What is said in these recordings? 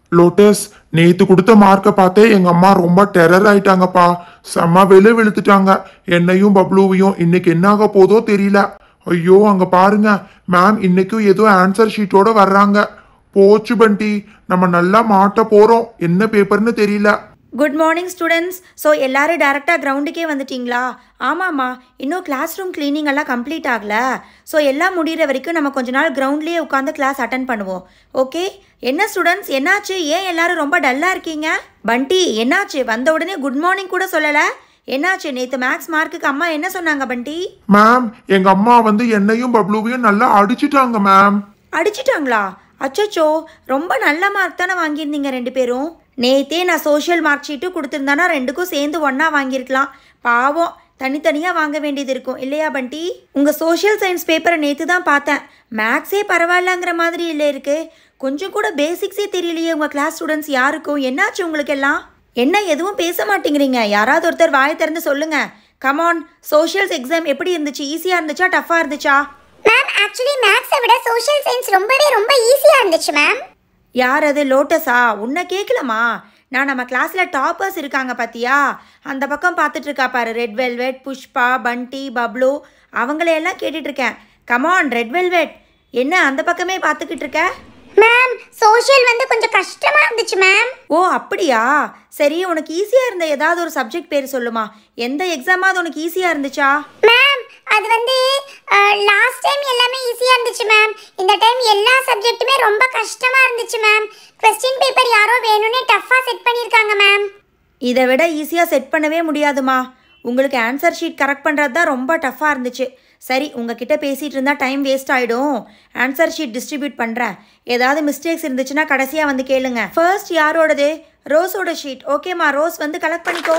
lotus நேத்து கொடுத்த மார்க்கை பார்த்தே எங்க அம்மா ரொம்ப டெரர் ஆயிட்டாங்கப்பா செம்ம வெளு வெளுத்துட்டாங்க என்னையும் பப்ளுவையும் இன்னைக்கு என்ன ஆக போதோ தெரியல ஐயோ அங்க பாருங்க மேம் இன்னைக்கும் ஏதோ ஆன்சர் ஷீட்டோட வர்றாங்க போச்சு பண்டி நம்ம நல்லா மாட்ட போறோம் என்ன பேப்பர்னு தெரியல குட் மார்னிங் ஸ்டூடெண்ட்ஸ் ஸோ எல்லாரும் டேரெக்டாக கிரவுண்டுக்கே வந்துட்டீங்களா ஆமாம்மா இன்னும் கிளாஸ் ரூம் க்ளீனிங் எல்லாம் கம்ப்ளீட் ஆகல ஸோ எல்லாம் முடிகிற வரைக்கும் நம்ம கொஞ்ச நாள் கிரவுண்ட்லேயே உட்காந்து கிளாஸ் அட்டன் பண்ணுவோம் ஓகே என்ன ஸ்டூடெண்ட்ஸ் என்னாச்சு ஏன் எல்லாரும் ரொம்ப டல்லாக இருக்கீங்க பண்டி என்னாச்சு வந்த உடனே குட் மார்னிங் கூட சொல்லலை என்னாச்சு நேற்று மேக்ஸ் மார்க்குக்கு அம்மா என்ன சொன்னாங்க பண்டி மேம் எங்க அம்மா வந்து என்னையும் பப்ளுவையும் நல்லா அடிச்சிட்டாங்க மேம் அடிச்சிட்டாங்களா அச்சச்சோ ரொம்ப நல்ல மார்க் தானே வாங்கியிருந்தீங்க ரெண்டு பேரும் நேத்தே நான் சோஷியல் மார்க் ஷீட்டு கொடுத்துருந்தானா ரெண்டுக்கும் சேர்ந்து ஒன்றா வாங்கியிருக்கலாம் பாவம் தனித்தனியாக வாங்க வேண்டியது இருக்கும் இல்லையா பண்டி உங்கள் சோஷியல் சயின்ஸ் பேப்பரை நேற்று தான் பார்த்தேன் மேக்ஸே பரவாயில்லங்கிற மாதிரி இல்லை இருக்கு கொஞ்சம் கூட பேசிக்ஸே தெரியலையே உங்கள் கிளாஸ் ஸ்டூடெண்ட்ஸ் யாருக்கும் என்னாச்சு உங்களுக்கு எல்லாம் என்ன எதுவும் பேச மாட்டேங்கிறீங்க யாராவது ஒருத்தர் வாய் திறந்து சொல்லுங்க கமான் சோஷியல்ஸ் எக்ஸாம் எப்படி இருந்துச்சு ஈஸியாக இருந்துச்சா டஃப்பாக இருந்துச்சா மேம் ஆக்சுவலி மேக்ஸை விட சோஷியல் சயின்ஸ் ரொம்பவே ரொம்ப ஈஸியா இருந்துச்சு மேம் யார் அது லோட்டஸா உன்னை கேட்கலமா நான் நம்ம கிளாஸில் டாப்பர்ஸ் இருக்காங்க பார்த்தியா அந்த பக்கம் பார்த்துட்டு இருக்கா பாரு ரெட் வெல்வெட் புஷ்பா பண்டி பப்ளு அவங்களையெல்லாம் கேட்டுட்டு இருக்கேன் கமான் ரெட் வெல்வெட் என்ன அந்த பக்கமே பார்த்துக்கிட்டு இருக்க மேம் சோஷியல் வந்து கொஞ்சம் கஷ்டமா இருந்துச்சு மேம் ஓ அப்படியா சரி உனக்கு ஈஸியாக இருந்த ஏதாவது ஒரு சப்ஜெக்ட் பேர் சொல்லுமா எந்த எக்ஸாமாவது உனக்கு ஈஸியாக இருந்துச்சா மேம் அது வந்து லாஸ்ட் டைம் எல்லாமே ஈஸியா இருந்துச்சு மேம் இந்த டைம் எல்லா சப்ஜெக்ட்டுமே ரொம்ப கஷ்டமா இருந்துச்சு மேம் கொஸ்டின் பேப்பர் யாரோ வேணும்னே டஃப்பா செட் பண்ணியிருக்காங்க மேம் இதை விட ஈஸியாக செட் பண்ணவே முடியாதுமா உங்களுக்கு ஆன்சர் ஷீட் கரெக்ட் பண்ணுறது தான் ரொம்ப டஃப்பாக இருந்துச்சு சரி உங்ககிட்ட பேசிகிட்டு இருந்தால் டைம் வேஸ்ட் ஆகிடும் ஆன்சர் ஷீட் டிஸ்ட்ரிபியூட் பண்ணுறேன் ஏதாவது மிஸ்டேக்ஸ் இருந்துச்சுன்னா கடைசியாக வந்து கேளுங்க ஃபர்ஸ்ட் யாரோடது ரோஸோட ஷீட் ஓகேம்மா ரோஸ் வந்து கலெக்ட் பண்ணிக்கோ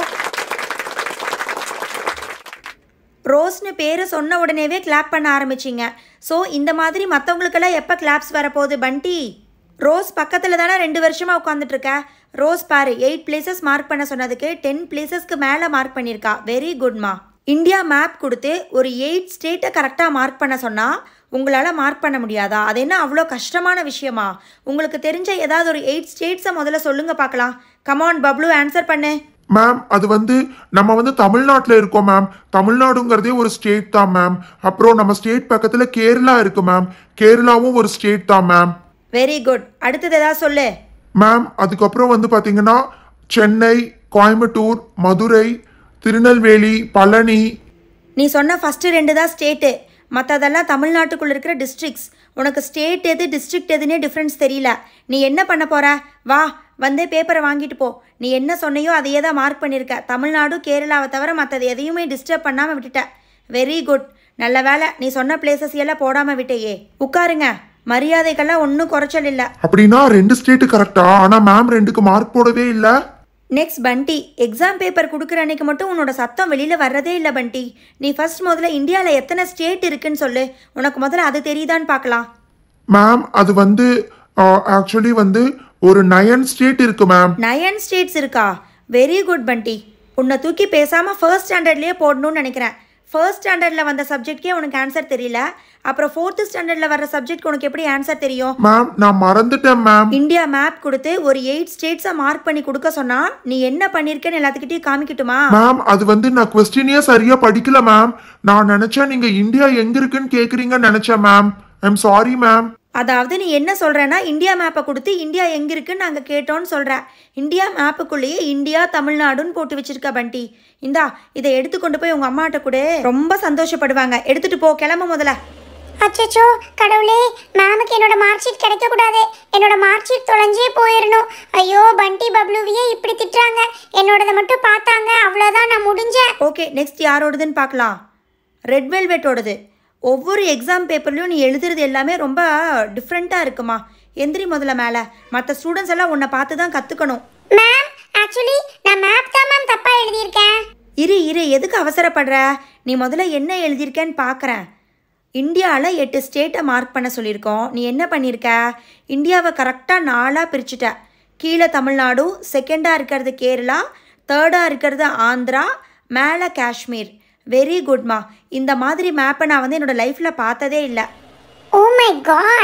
ரோஸ்னு பேரை சொன்ன உடனேவே கிளாப் பண்ண ஆரம்பிச்சிங்க ஸோ இந்த மாதிரி மற்றவங்களுக்கெல்லாம் எப்போ கிளாப்ஸ் வரப்போகுது பண்டி ரோஸ் பக்கத்தில் தானே ரெண்டு வருஷமாக உட்காந்துட்டு இருக்க ரோஸ் பாரு எயிட் பிளேசஸ் மார்க் பண்ண சொன்னதுக்கு டென் பிளேசஸ்க்கு மேலே மார்க் பண்ணியிருக்கா வெரி குட்மா இந்தியா மேப் கொடுத்து ஒரு எயிட் ஸ்டேட்டை கரெக்டாக மார்க் பண்ண சொன்னால் உங்களால் மார்க் பண்ண முடியாதா அது என்ன அவ்வளோ கஷ்டமான விஷயமா உங்களுக்கு தெரிஞ்ச ஏதாவது ஒரு எயிட் ஸ்டேட்ஸை முதல்ல சொல்லுங்க பார்க்கலாம் கமான் பப்ளு ஆன்சர் பண்ணு மேம் அது வந்து நம்ம வந்து தமிழ்நாட்டில் இருக்கோம் மேம் தமிழ்நாடுங்கிறதே ஒரு ஸ்டேட் தான் மேம் அப்புறம் நம்ம ஸ்டேட் பக்கத்தில் கேரளா இருக்கு மேம் கேரளாவும் ஒரு ஸ்டேட் தான் மேம் வெரி குட் அடுத்தது ஏதாவது சொல்லு மேம் அதுக்கப்புறம் வந்து பார்த்தீங்கன்னா சென்னை கோயம்புத்தூர் மதுரை திருநெல்வேலி பழனி நீ சொன்ன ஃபஸ்ட்டு ரெண்டு தான் ஸ்டேட்டு மற்றதெல்லாம் தமிழ்நாட்டுக்குள்ளே இருக்கிற டிஸ்ட்ரிக்ஸ் உனக்கு ஸ்டேட் எது டிஸ்ட்ரிக்ட் எதுனே டிஃப்ரென்ஸ் தெரியல நீ என்ன பண்ண போற வா வந்தே பேப்பரை வாங்கிட்டு போ நீ என்ன சொன்னையோ அதையே தான் மார்க் பண்ணியிருக்க தமிழ்நாடு கேரளாவை தவிர மற்றது எதையுமே டிஸ்டர்ப் பண்ணாமல் விட்டுட்ட வெரி குட் நல்ல வேலை நீ சொன்ன பிளேசஸ் எல்லாம் போடாமல் விட்டையே உட்காருங்க மரியாதைக்கெல்லாம் ஒன்றும் குறைச்சல் இல்லை அப்படின்னா ரெண்டு ஸ்டேட்டு கரெக்டா ஆனால் மேம் ரெண்டுக்கு மார்க் போடவே இல்லை நெக்ஸ்ட் பண்டி எக்ஸாம் பேப்பர் கொடுக்குற அன்னைக்கு மட்டும் உன்னோட சத்தம் வெளியில் வர்றதே இல்லை பண்டி நீ ஃபர்ஸ்ட் முதல்ல இந்தியாவில் எத்தனை ஸ்டேட் இருக்குன்னு சொல்லு உனக்கு முதல்ல அது தெரியுதான்னு பார்க்கலாம் மேம் அது வந்து ஆக்சுவலி வந்து ஒரு நயன் ஸ்டேட் இருக்கு மேம் நயன் ஸ்டேட்ஸ் இருக்கா வெரி குட் பண்டி உன்னை தூக்கி பேசாமல் ஃபர்ஸ்ட் ஸ்டாண்டர்ட்லேயே போடணும்னு நினைக்கிறேன் ஃபர்ஸ்ட் ஸ்டாண்டர்டில் வந்த சப்ஜெக்ட்கே உனக்கு ஆன்சர் தெரியல அப்புறம் ஃபோர்த்து ஸ்டாண்டர்டில் வர சப்ஜெக்ட் உனக்கு எப்படி ஆன்சர் தெரியும் மேம் நான் மறந்துட்டேன் மேம் இந்தியா மேப் கொடுத்து ஒரு எயிட் ஸ்டேட்ஸை மார்க் பண்ணி கொடுக்க சொன்னா நீ என்ன பண்ணியிருக்கேன்னு எல்லாத்துக்கிட்டையும் காமிக்கட்டுமா மேம் அது வந்து நான் கொஸ்டினே சரியா படிக்கல மேம் நான் நினைச்சேன் நீங்க இந்தியா எங்க இருக்குன்னு கேக்குறீங்கன்னு நினைச்சேன் மேம் ஐம் சாரி மேம் அதாவது நீ என்ன சொல்கிறேன்னா இந்தியா மேப்பை கொடுத்து இந்தியா எங்கே இருக்குன்னு நாங்கள் கேட்டோன்னு சொல்கிற இந்தியா மேப்புக்குள்ளேயே இந்தியா தமிழ்நாடுன்னு போட்டு வச்சிருக்க பண்டி இந்தா இதை எடுத்து கொண்டு போய் உங்கள் அம்மாட்ட கூட ரொம்ப சந்தோஷப்படுவாங்க எடுத்துட்டு போ கிளம்பு முதல்ல அச்சச்சோ கடவுளே மேமுக்கு என்னோட மார்க் ஷீட் கிடைக்க கூடாது என்னோட மார்க் ஷீட் தொலைஞ்சே போயிடணும் ஐயோ பண்டி பப்ளுவியே இப்படி திட்டுறாங்க என்னோடதை மட்டும் பார்த்தாங்க அவ்வளோதான் நான் முடிஞ்சேன் ஓகே நெக்ஸ்ட் யாரோடதுன்னு பார்க்கலாம் ரெட் வெல்வெட்டோடது ஒவ்வொரு எக்ஸாம் பேப்பர்லையும் நீ எழுதுறது எல்லாமே ரொம்ப டிஃப்ரெண்ட்டாக இருக்குமா எந்திரி முதல்ல மேலே மற்ற ஸ்டூடெண்ட்ஸ் எல்லாம் உன்னை பார்த்து தான் கற்றுக்கணும் மேம் ஆக்சுவலி நான் மேப் தான் மேம் தப்பா எழுதியிருக்கேன் இரு இரு எதுக்கு அவசரப்படுற நீ முதல்ல என்ன எழுதியிருக்கேன்னு பார்க்குறேன் இந்தியாவில் எட்டு ஸ்டேட்டை மார்க் பண்ண சொல்லியிருக்கோம் நீ என்ன பண்ணியிருக்க இந்தியாவை கரெக்டாக நாலாக பிரிச்சுட்ட கீழே தமிழ்நாடு செகண்டாக இருக்கிறது கேரளா தேர்டாக இருக்கிறது ஆந்திரா மேலே காஷ்மீர் வெரி குட்மா இந்த மாதிரி மேப்பை நான் வந்து என்னோட லைஃப்பில் பார்த்ததே இல்லை oh my god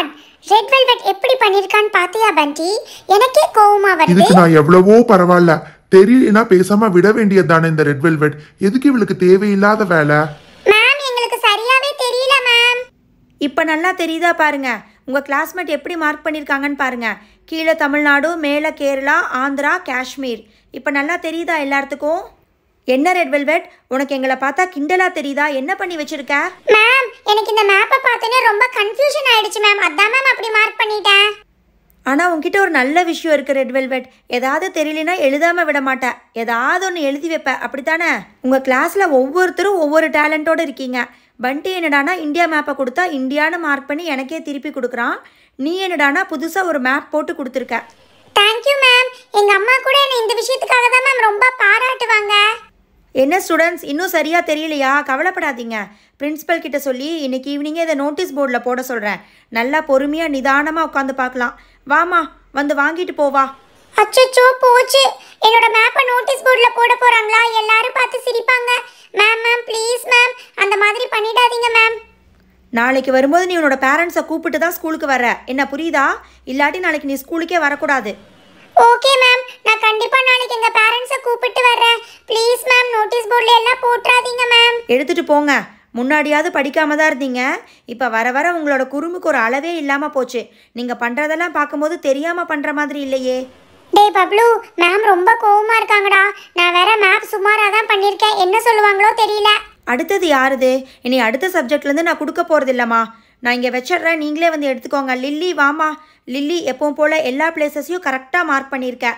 red velvet எப்படி பண்ணிருக்கான்னு பாத்தியா பண்டி எனக்கே கோவமா வருது இதுக்கு நான் எவ்வளவோ பரவாயில்ல தெரியலனா பேசாம விட வேண்டியது தானே இந்த ரெட் வெல்வெட் எதுக்கு இவளுக்கு தேவையில்லாத வேலை மேம் எங்களுக்கு சரியாவே தெரியல மேம் இப்போ நல்லா தெரியுதா பாருங்க உங்கள் கிளாஸ்மேட் எப்படி மார்க் பண்ணியிருக்காங்கன்னு பாருங்க கீழே தமிழ்நாடு மேலே கேரளா ஆந்திரா காஷ்மீர் இப்போ நல்லா தெரியுதா எல்லாத்துக்கும் என்ன ரெட் வெல்வெட் உனக்கு எங்களை பார்த்தா கிண்டலா தெரியுதா என்ன பண்ணி வச்சிருக்க மேம் எனக்கு இந்த மேப்பை பார்த்தோன்னே ரொம்ப கன்ஃபியூஷன் ஆயிடுச்சு மேம் அதான் மேம் அப்படி மார்க் பண்ணிட்டேன் ஆனால் உன்கிட்ட ஒரு நல்ல விஷயம் இருக்குது ரெட் வெல்வெட் ஏதாவது தெரியலனா எழுதாமல் விட மாட்டேன் ஏதாவது ஒன்று எழுதி வைப்ப அப்படித்தானே உங்கள் கிளாஸில் ஒவ்வொருத்தரும் ஒவ்வொரு டேலண்ட்டோடு இருக்கீங்க பண்டி என்னடானா இந்தியா மேப்பை கொடுத்தா இந்தியான்னு மார்க் பண்ணி எனக்கே திருப்பி கொடுக்குறான் நீ என்னடானா புதுசாக ஒரு மேப் போட்டு கொடுத்துருக்க தேங்க்யூ மேம் எங்க அம்மா கூட என்னை இந்த விஷயத்துக்காக தான் மேம் ரொம்ப பாராட்டுவாங்க என்ன ஸ்டூடெண்ட்ஸ் இன்னும் சரியாக தெரியலையா கவலைப்படாதீங்க பிரின்சிபல் கிட்ட சொல்லி இன்னைக்கு ஈவினிங்கே இதை நோட்டீஸ் போர்டில் போட சொல்கிறேன் நல்லா பொறுமையாக நிதானமாக உட்காந்து பார்க்கலாம் வாமா வந்து வாங்கிட்டு போவா அச்சச்சோ போச்சு என்னோட மேப்பை நோட்டீஸ் போர்டில் போட போறாங்களா எல்லாரும் பார்த்து சிரிப்பாங்க மேம் மேம் ப்ளீஸ் மேம் அந்த மாதிரி பண்ணிடாதீங்க மேம் நாளைக்கு வரும்போது நீ உன்னோட பேரண்ட்ஸை கூப்பிட்டு தான் ஸ்கூலுக்கு வர என்ன புரியுதா இல்லாட்டி நாளைக்கு நீ ஸ்கூலுக்கே வரக்கூடாது ஓகே மேம் நான் கண்டிப்பா நாளைக்கு எங்க பேரண்ட்ஸை கூப்பிட்டு வர்றேன் ப்ளீஸ் மேம் நோட்டீஸ் போர்டில் எல்லாம் போட்டுறாதீங்க மேம் எடுத்துட்டு போங்க முன்னாடியாவது படிக்காம தான் இருந்தீங்க இப்போ வர வர உங்களோட குறும்புக்கு ஒரு அளவே இல்லாமல் போச்சு நீங்கள் பண்ணுறதெல்லாம் பார்க்கும்போது தெரியாமல் பண்ணுற மாதிரி இல்லையே டேய் பப்ளு மேம் ரொம்ப கோவமா இருக்காங்கடா நான் வேற மேப் சுமாராக தான் பண்ணியிருக்கேன் என்ன சொல்லுவாங்களோ தெரியல அடுத்தது யாருது இனி அடுத்த சப்ஜெக்ட்லேருந்து நான் கொடுக்க போகிறது இல்லைம்மா நான் இங்கே வச்சிடுறேன் நீங்களே வந்து எடுத்துக்கோங்க லில்லி வாமா லில்லி எப்பவும் போல் எல்லா பிளேசஸையும் கரெக்டாக மார்க் பண்ணியிருக்க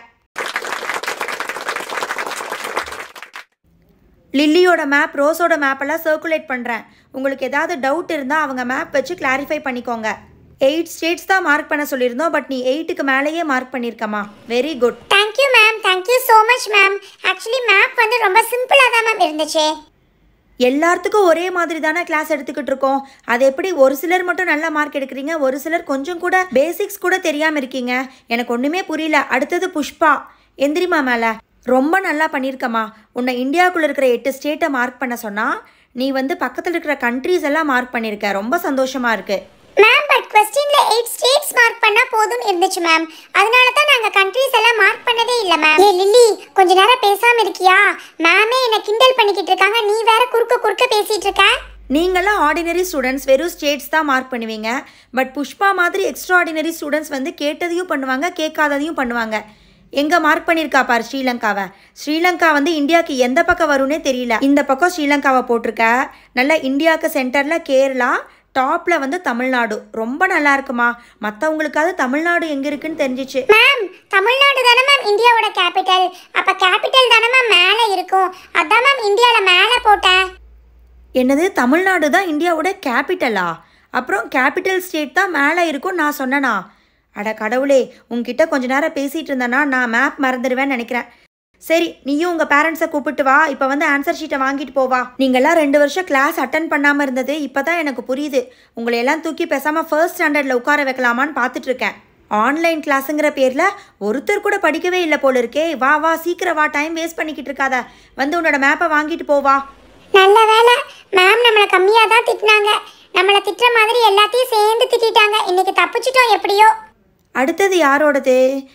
லில்லியோட மேப் ரோஸோட மேப்பெல்லாம் சர்க்குலேட் பண்ணுறேன் உங்களுக்கு ஏதாவது டவுட் இருந்தால் அவங்க மேப் வச்சு கிளாரிஃபை பண்ணிக்கோங்க எயிட் ஸ்டேட்ஸ் தான் மார்க் பண்ண சொல்லியிருந்தோம் பட் நீ எயிட்டுக்கு மேலேயே மார்க் பண்ணியிருக்கம்மா very good thank you ma'am thank you so much ma'am actually map வந்து ரொம்ப சிம்பிளாக தான் மேம் இருந்துச்சு எல்லாத்துக்கும் ஒரே மாதிரி தானே கிளாஸ் எடுத்துக்கிட்டு இருக்கோம் அது எப்படி ஒரு சிலர் மட்டும் நல்ல மார்க் எடுக்கிறீங்க ஒரு சிலர் கொஞ்சம் கூட பேசிக்ஸ் கூட தெரியாமல் இருக்கீங்க எனக்கு ஒன்றுமே புரியல அடுத்தது புஷ்பா எந்திரிமா மேலே ரொம்ப நல்லா பண்ணியிருக்கம்மா உன்னை இந்தியாவுக்குள்ளே இருக்கிற எட்டு ஸ்டேட்டை மார்க் பண்ண சொன்னால் நீ வந்து பக்கத்தில் இருக்கிற கண்ட்ரீஸ் எல்லாம் மார்க் பண்ணியிருக்க ரொம்ப சந்தோஷமாக இருக்குது மேம் பட் கொஸ்டின்ல எயிட் ஸ்டேட்ஸ் மார்க் பண்ணா போதும்னு இருந்துச்சு மேம் அதனால தான் நாங்க கண்ட்ரீஸ் எல்லாம் மார்க் பண்ணதே இல்ல மேம் ஏ லில்லி கொஞ்ச நேரம் பேசாம இருக்கியா மேமே என்ன கிண்டல் பண்ணிக்கிட்டு இருக்காங்க நீ வேற குறுக்க குறுக்க பேசிட்டு இருக்க நீங்களாம் ஆர்டினரி ஸ்டூடெண்ட்ஸ் வெறும் ஸ்டேட்ஸ் தான் மார்க் பண்ணுவீங்க பட் புஷ்பா மாதிரி எக்ஸ்ட்ரா ஆர்டினரி ஸ்டூடெண்ட்ஸ் வந்து கேட்டதையும் பண்ணுவாங்க கேட்காததையும் பண்ணுவாங்க எங்க மார்க் பண்ணியிருக்கா பாரு ஸ்ரீலங்காவை ஸ்ரீலங்கா வந்து இந்தியாவுக்கு எந்த பக்கம் வரும்னே தெரியல இந்த பக்கம் ஸ்ரீலங்காவை போட்டிருக்க நல்லா இந்தியாவுக்கு சென்டரில் கேரளா டாப்பில் வந்து தமிழ்நாடு ரொம்ப நல்லா இருக்குமா மற்றவங்களுக்காவது தமிழ்நாடு எங்கே இருக்குன்னு தெரிஞ்சிச்சு மேம் தமிழ்நாடு தானே மேம் இந்தியாவோட கேபிட்டல் அப்ப கேபிட்டல் தானே மேம் மேல இருக்கும் அதான் மேம் இந்தியால மேல போட்டேன் என்னது தமிழ்நாடு தான் இந்தியாவோட கேபிட்டலா அப்புறம் கேபிட்டல் ஸ்டேட் தான் மேலே இருக்கும் நான் சொன்னனா அட கடவுளே உங்ககிட்ட கொஞ்ச நேரம் பேசிகிட்டு இருந்தேன்னா நான் மேப் மறந்துடுவேன்னு நினைக்கிறேன் சரி நீயும் உங்கள் பேரண்ட்ஸை கூப்பிட்டு வா இப்போ வந்து ஆன்சர் ஷீட்டை வாங்கிட்டு போவா நீங்கள்லாம் ரெண்டு வருஷம் கிளாஸ் அட்டன் பண்ணாமல் இருந்தது இப்போ தான் எனக்கு புரியுது உங்களை எல்லாம் தூக்கி பேசாமல் ஃபர்ஸ்ட் ஸ்டாண்டர்டில் உட்கார வைக்கலாமான்னு பார்த்துட்டு இருக்கேன் ஆன்லைன் கிளாஸுங்கிற பேரில் ஒருத்தர் கூட படிக்கவே இல்லை போல இருக்கே வா வா சீக்கிரம் வா டைம் வேஸ்ட் பண்ணிக்கிட்டு இருக்காத வந்து உன்னோட மேப்பை வாங்கிட்டு போவா நல்ல வேலை மேம் நம்மளை கம்மியா தான் திட்டினாங்க நம்மளை திட்டுற மாதிரி எல்லாத்தையும் சேர்ந்து திட்டிட்டாங்க இன்னைக்கு தப்பிச்சிட்டோம் எப்படியோ அடுத்தது யாரோடது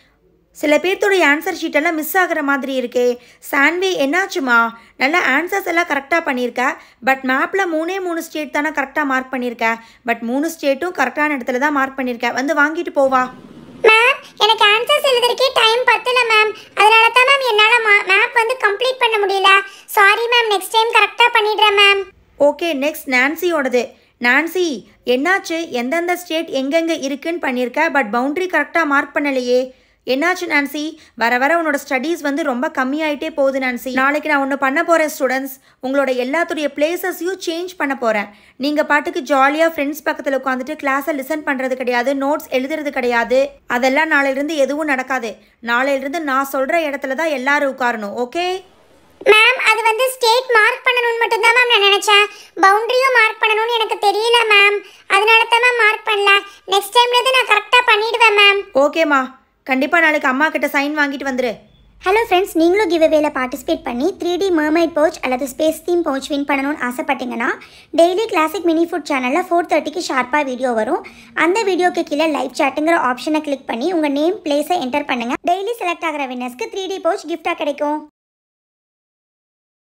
சில பேர்த்தோடைய ஆன்சர் ஷீட்டெல்லாம் மிஸ் ஆகுற மாதிரி இருக்கே சான்வி என்னாச்சுமா நல்லா ஆன்சர்ஸ் எல்லாம் கரெக்டாக பண்ணியிருக்க பட் மேப்பில் மூணே மூணு ஸ்டேட் தானே கரெக்டாக மார்க் பண்ணியிருக்க பட் மூணு ஸ்டேட்டும் கரெக்டான இடத்துல தான் மார்க் பண்ணியிருக்க வந்து வாங்கிட்டு போவா மேம் எனக்கு ஆன்சர்ஸ் எழுதுறதுக்கே டைம் பத்தல மேம் அதனால தான் மேம் என்னால் மேப் வந்து கம்ப்ளீட் பண்ண முடியல சாரி மேம் நெக்ஸ்ட் டைம் கரெக்டாக பண்ணிடுறேன் மேம் ஓகே நெக்ஸ்ட் நான்சியோடது நான்சி என்னாச்சு எந்தெந்த ஸ்டேட் எங்கெங்கே இருக்குன்னு பண்ணியிருக்க பட் பவுண்டரி கரெக்டாக மார்க் பண்ணலையே என்னாச்சு நான்சி வர வர உன்னோட ஸ்டடீஸ் வந்து ரொம்ப கம்மியாயிட்டே போகுது நான்சி நாளைக்கு நான் ஒன்று பண்ண போகிறேன் ஸ்டூடெண்ட்ஸ் உங்களோட எல்லாத்துடைய பிளேசஸையும் சேஞ்ச் பண்ண போகிறேன் நீங்கள் பாட்டுக்கு ஜாலியாக ஃப்ரெண்ட்ஸ் பக்கத்தில் உட்காந்துட்டு கிளாஸை லிசன் பண்ணுறது கிடையாது நோட்ஸ் எழுதுறது கிடையாது அதெல்லாம் நாளையிலிருந்து எதுவும் நடக்காது நாளையிலிருந்து நான் சொல்கிற இடத்துல தான் எல்லாரும் உட்காரணும் ஓகே மேம் அது வந்து ஸ்டேட் மார்க் பண்ணணும்னு மட்டும் தான் மேம் நான் நினைச்சேன் பவுண்டரியும் மார்க் பண்ணணும்னு எனக்கு தெரியல மேம் அதனால தான் மேம் மார்க் பண்ணல நெக்ஸ்ட் டைம்ல இருந்து நான் கரெக்டாக பண்ணிடுவேன் மேம் ஓகேம்மா கண்டிப்பாக நாளைக்கு அம்மா கிட்ட சைன் வாங்கிட்டு வந்துரு ஹலோ ஃப்ரெண்ட்ஸ் நீங்களும் கிவ் அவேல பார்ட்டிசிபேட் பண்ணி த்ரீ டி மர்மைட் பவுச் அல்லது ஸ்பேஸ் தீம் பவுச் வின் பண்ணணும்னு ஆசைப்பட்டீங்கன்னா டெய்லி கிளாசிக் மினி ஃபுட் சேனலில் ஃபோர் தேர்ட்டிக்கு ஷார்ப்பாக வீடியோ வரும் அந்த வீடியோக்கு கீழே லைவ் சாட்டுங்கிற ஆப்ஷனை கிளிக் பண்ணி உங்கள் நேம் பிளேஸை என்டர் பண்ணுங்கள் டெய்லி செலக்ட் ஆகிற வின்னர்ஸ்க்கு த்ரீ டி பவுச் கிஃப்டாக கிடைக்கும்